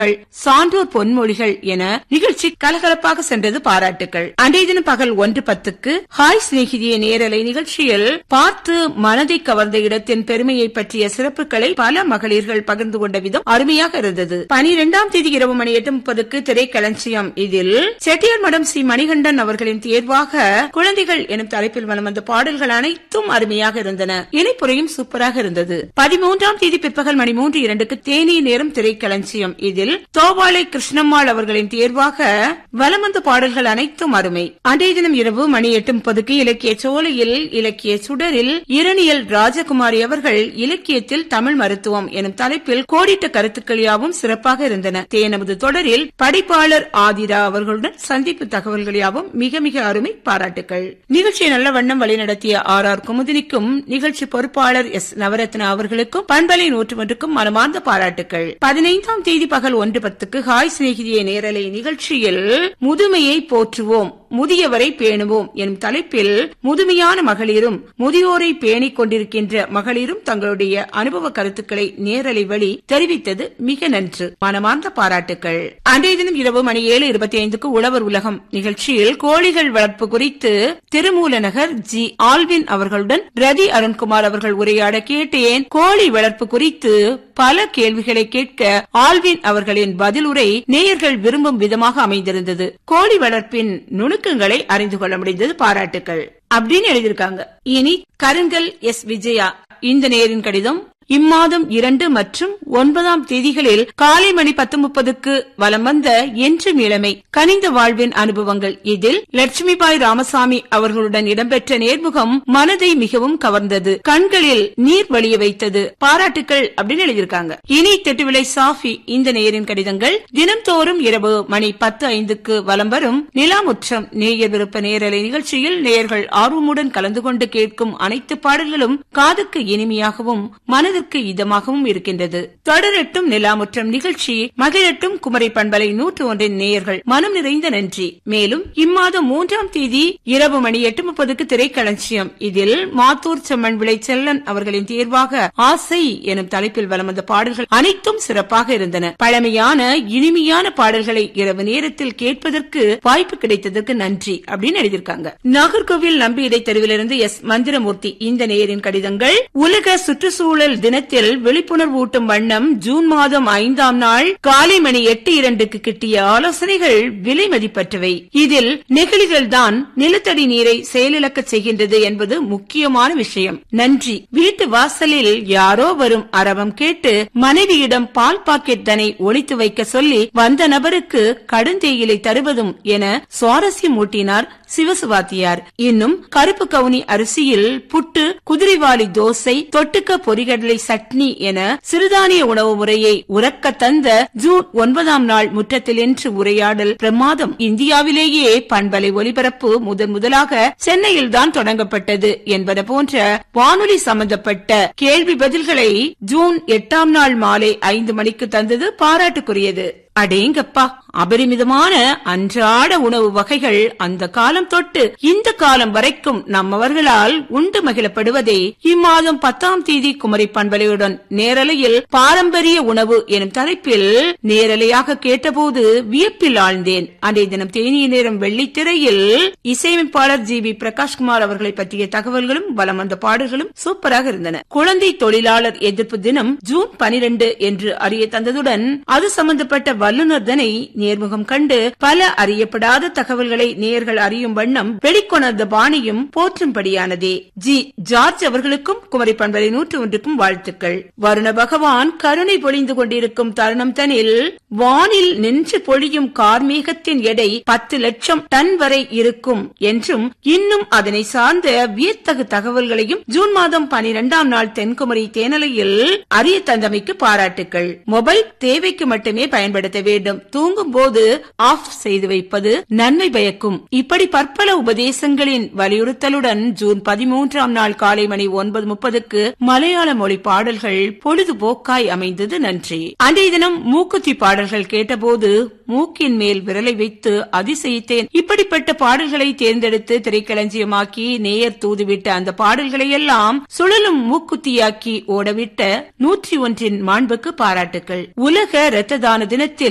சான்றோர் பொன்மொழிகள் என நிகழ்ச்சி கலகலப்பாக சென்றது பாராட்டுகள் அன்றைய தினம் பகல் ஒன்று பத்துக்கு ஹாய் சிநேகிதிய நேரலை நிகழ்ச்சியில் பார்த்து மனதை கவர்ந்த இடத்தின் பெருமையை பற்றிய சிறப்புகளை பல மகளிர்கள் பகிர்ந்து கொண்ட விதம் அருமையாக இருந்தது பனிரெண்டாம் தேதி இரவு மணி எட்டு முப்பதுக்கு திரைக்களஞ்சியம் இதில் செட்டியார் மடம் சி மணிகண்டன் அவர்களின் தேர்வாக குழந்தைகள் எனும் தலைப்பில் வலம் வந்த பாடல்கள் அனைத்தும் அருமையாக இருந்தன இணைப்புரையும் சூப்பராக இருந்தது பதிமூன்றாம் தேதி பிற்பகல் மணி மூன்று இரண்டுக்கு தேனி நேரம் திரைக்களஞ்சியம் இதில் தோவாளை கிருஷ்ணம்மாள் அவர்களின் தேர்வாக வலம் வந்த பாடல்கள் அனைத்தும் அருமை அன்றைய தினம் இரவு மணி எட்டு முப்பதுக்கு இலக்கிய சோலையில் இலக்கிய சுடரில் இரணியல் ராஜகுமாரி அவர்கள் இலக்கியத்தில் தமிழ் மருத்துவம் எனும் தலைப்பில் கோடிட்ட கருத்துக்கள் யாவும் சிறப்பாக இருந்தன தேனமது தொடரில் படிப்பாளர் ஆதிரா அவர்களுடன் சந்திப்பு தகவல்கள் யாவும் மிக மிக அருமை பாராட்டுகள் நிகழ்ச்சியை நல்ல வண்ணம் வழிநடத்திய ஆர் ஆர் குமுதினிக்கும் நிகழ்ச்சி பொறுப்பாளர் எஸ் நவரத்னா அவர்களுக்கும் பண்பலை நூற்று ஒன்றுக்கும் மனமார்ந்த பாராட்டுகள் பதினைந்தாம் தேதி பகல் ஒன்று பத்துக்கு ஹாய் சிநேகிதிய நேரலை நிகழ்ச்சியில் முதுமையை போற்றுவோம் முதியவரை பேணுவோம் எனும் தலைப்பில் முதுமையான மகளிரும் முதியோரை பேணிக் கொண்டிருக்கின்ற மகளிரும் தங்களுடைய அனுபவ கருத்துக்களை நேரலை வழி தெரிவித்தது மிக நன்று மனமார்ந்த பாராட்டுகள் அன்றைய தினம் இரவு மணி ஏழு இருபத்தி ஐந்துக்கு உழவர் உலகம் நிகழ்ச்சியில் கோழிகள் வளர்ப்பு குறித்து திருமூலநகர் ஜி ஆல்வின் அவர்களுடன் ரதி அருண்குமார் அவர்கள் உரையாட கேட்டேன் கோழி வளர்ப்பு குறித்து பல கேள்விகளை கேட்க ஆல்வின் அவர்களின் பதிலுரை நேயர்கள் விரும்பும் விதமாக அமைந்திருந்தது கோழி வளர்ப்பின் நுணுக்கங்களை அறிந்து கொள்ள முடிந்தது பாராட்டுகள் அப்படின்னு எழுதியிருக்காங்க இனி கருங்கல் எஸ் விஜயா இந்த நேரின் கடிதம் இம்மாதம் இரண்டு மற்றும் ஒன்பதாம் தேதிகளில் காலை மணி பத்து முப்பதுக்கு வலம் வந்த என்றும் இளமை கனிந்த வாழ்வின் அனுபவங்கள் இதில் லட்சுமிபாய் ராமசாமி அவர்களுடன் இடம்பெற்ற நேர்முகம் மனதை மிகவும் கவர்ந்தது கண்களில் நீர் வழிய வைத்தது பாராட்டுக்கள் அப்படின்னு எழுதியிருக்காங்க இனி தெட்டுவிலை சாஃபி இந்த நேரின் கடிதங்கள் தினம்தோறும் இரவு மணி பத்து ஐந்துக்கு வலம் வரும் நிலாமுற்றம் நேயர் விருப்ப நேரலை நிகழ்ச்சியில் நேயர்கள் ஆர்வமுடன் கலந்து கொண்டு கேட்கும் அனைத்து பாடல்களும் காதுக்கு இனிமையாகவும் மனதிற்கு இதமாகவும் இருக்கின்றது தொடரட்டும் நிலாமுற்றம் நிகழ்ச்சி மகிழட்டும் குமரி பண்பலை நூற்று ஒன்றின் நேயர்கள் மனம் நிறைந்த நன்றி மேலும் இம்மாதம் மூன்றாம் தேதி இரவு மணி எட்டு முப்பதுக்கு திரைக்களஞ்சியம் இதில் மாத்தூர் செம்மன் விளை செல்லன் அவர்களின் தேர்வாக ஆசை எனும் தலைப்பில் வலம் வந்த பாடல்கள் அனைத்தும் சிறப்பாக இருந்தன பழமையான இனிமையான பாடல்களை இரவு நேரத்தில் கேட்பதற்கு வாய்ப்பு கிடைத்ததற்கு நன்றி அப்படின்னு எழுதியிருக்காங்க நாகர்கோவில் நம்பி இடை தெருவிலிருந்து எஸ் மந்திரமூர்த்தி இந்த நேயரின் கடிதங்கள் உலக சுற்றுச்சூழல் தினத்தில் விழிப்புணர்வு ஊட்டும் வண்ணம் ஜூன் மாதம் ஐந்தாம் நாள் காலை மணி எட்டு இரண்டுக்கு கிட்டிய ஆலோசனைகள் விலை மதிப்பற்றவை இதில் நெகிழிகள் தான் நிலத்தடி நீரை செயலிழக்க செய்கின்றது என்பது முக்கியமான விஷயம் நன்றி வீட்டு வாசலில் யாரோ வரும் அரவம் கேட்டு மனைவியிடம் பால் பாக்கெட் தனை ஒழித்து வைக்க சொல்லி வந்த நபருக்கு கடுந்தேயிலை தருவதும் என சுவாரஸ்யம் ஊட்டினார் சிவசுவாத்தியார் இன்னும் கருப்பு கவுனி அரிசியில் புட்டு குதிரைவாலி தோசை தொட்டுக்க பொரிகடலை சட்னி என சிறுதானிய உணவு முறையை உறக்க தந்த ஜூன் ஒன்பதாம் நாள் முற்றத்தில் என்று உரையாடல் பிரமாதம் இந்தியாவிலேயே பண்பலை ஒலிபரப்பு முதன் முதலாக சென்னையில் தான் தொடங்கப்பட்டது என்பது போன்ற வானொலி சம்பந்தப்பட்ட கேள்வி பதில்களை ஜூன் எட்டாம் நாள் மாலை ஐந்து மணிக்கு தந்தது பாராட்டுக்குரியது அடேங்கப்பா அபரிமிதமான அன்றாட உணவு வகைகள் அந்த காலம் தொட்டு இந்த காலம் வரைக்கும் நம்மவர்களால் உண்டு மகிழப்படுவதை இம்மாதம் பத்தாம் தேதி குமரி பண்பலையுடன் நேரலையில் பாரம்பரிய உணவு எனும் தலைப்பில் நேரலையாக கேட்டபோது வியப்பில் ஆழ்ந்தேன் அன்றைய தினம் தேனிய நேரம் வெள்ளித்திரையில் இசையமைப்பாளர் ஜி வி பிரகாஷ்குமார் அவர்களை பற்றிய தகவல்களும் வலம் வந்த பாடல்களும் சூப்பராக இருந்தன குழந்தை தொழிலாளர் எதிர்ப்பு தினம் ஜூன் பனிரெண்டு என்று அறிய தந்ததுடன் அது சம்பந்தப்பட்ட வல்லுநர் தனை நேர்முகம் கண்டு பல அறியப்படாத தகவல்களை நேர்கள் அறியும் வண்ணம் வெளிக்கொணர்ந்த பாணியும் போற்றும்படியானதே ஜி ஜார்ஜ் அவர்களுக்கும் குமரி பண்பலை நூற்று ஒன்றுக்கும் வாழ்த்துக்கள் வருண பகவான் கருணை பொழிந்து கொண்டிருக்கும் தருணம் தனில் வானில் நின்று பொழியும் கார்மேகத்தின் எடை பத்து லட்சம் டன் வரை இருக்கும் என்றும் இன்னும் அதனை சார்ந்த வியத்தகு தகவல்களையும் ஜூன் மாதம் பனிரெண்டாம் நாள் தென்குமரி தேனலையில் அறிய தந்தமைக்கு பாராட்டுக்கள் மொபைல் தேவைக்கு மட்டுமே பயன்படுத்த வேண்டும் தூங்கும் போது ஆஃப் செய்து வைப்பது நன்மை பயக்கும் இப்படி பற்பல உபதேசங்களின் வலியுறுத்தலுடன் ஜூன் பதிமூன்றாம் நாள் காலை மணி ஒன்பது முப்பதுக்கு மலையாள மொழி பாடல்கள் பொழுதுபோக்காய் அமைந்தது நன்றி அன்றைய தினம் மூக்குத்தி பாடல்கள் கேட்டபோது மூக்கின் மேல் விரலை வைத்து அதிசயித்தேன் இப்படிப்பட்ட பாடல்களை தேர்ந்தெடுத்து திரைக்களஞ்சியமாக்கி நேயர் தூதுவிட்ட அந்த பாடல்களை எல்லாம் சுழலும் மூக்குத்தியாக்கி ஓடவிட்ட நூற்றி ஒன்றின் மாண்புக்கு பாராட்டுக்கள் உலக இரத்த தான தினத்தில்